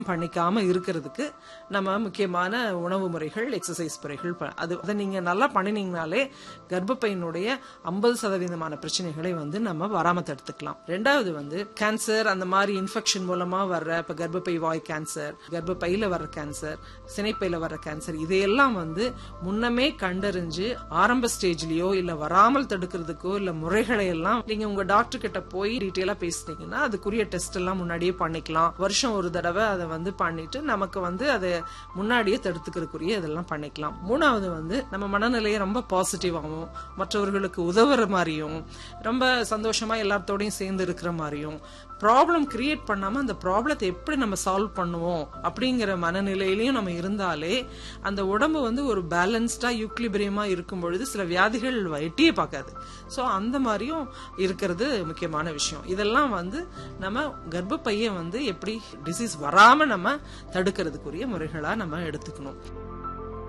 பண்ணிக்காம இருக்கிறதுக்கு நம்ம முக்கியமான உணவு முறைகள் எக்ஸசைஸ் முறைகள் ப- அது அதை நீங்க நல்லா பண்ணினீங்கனாலே கர்ப்பப்பையினுடைய ஐம்பது சதவீதமான பிரச்சனைகளை வந்து நம்ம வராம தடுத்துக்கலாம் ரெண்டாவது வந்து கேன்சர் அந்த மாதிரி இன்ஃபெக்ஷன் மூலமா வர்ற இப்ப கர்ப்பப்பை வாய் கேன்சர் கர்ப்பப்பையில வர்ற கேன்சர் சினைப்பையில வர்ற கேன்சர் இதையெல்லாம் வந்து முன்னமே கண்டறிஞ்சு ஆரம்ப ஸ்டேஜ்லயோ இல்ல வராமல் தடுக்கிறதுக்கோ இல்ல முறைகளை எல்லாம் நீங்க உங்க டாக்டர் கிட்ட போய் டீட்டெயிலா பேசுனீங்கன்னா அதுக்குரிய டெஸ்ட் எல்லாம் முன்னாடியே பண்ணிக்கலாம் வருஷம் ஒரு தடவை அதை வந்து பண்ணிட்டு நமக்கு வந்து அதை முன்னாடியே தடுத்துக்கிறதுக்குரிய இதெல்லாம் பண்ணிக்கலாம் மூணாவது வந்து நம்ம மனநிலையை ரொம்ப பாசிட்டிவாகவும் மற்றவர்களுக்கு உதவுற மாதிரியும் ரொம்ப சந்தோஷமா எல்லாத்தோடையும் சேர்ந்து இருக்கிற மாதிரியும் ப்ராப்ளம் கிரியேட் பண்ணாம அந்த ப்ராப்ளத்தை எப்படி நம்ம சால்வ் பண்ணுவோம் அப்படிங்கிற மனநிலையிலையும் நம்ம இருந்தாலே அந்த உடம்பு வந்து ஒரு பேலன்ஸ்டா யூக்லிபிரியமா இருக்கும் பொழுது சில வியாதிகள் எட்டியே பார்க்காது ஸோ அந்த மாதிரியும் இருக்கிறது முக்கியமான விஷயம் இதெல்லாம் வந்து நம்ம கர்ப்பப்பையை வந்து எப்படி டிசீஸ் வராம நம்ம தடுக்கிறதுக்குரிய முறைகளா நம்ம எடுத்துக்கணும்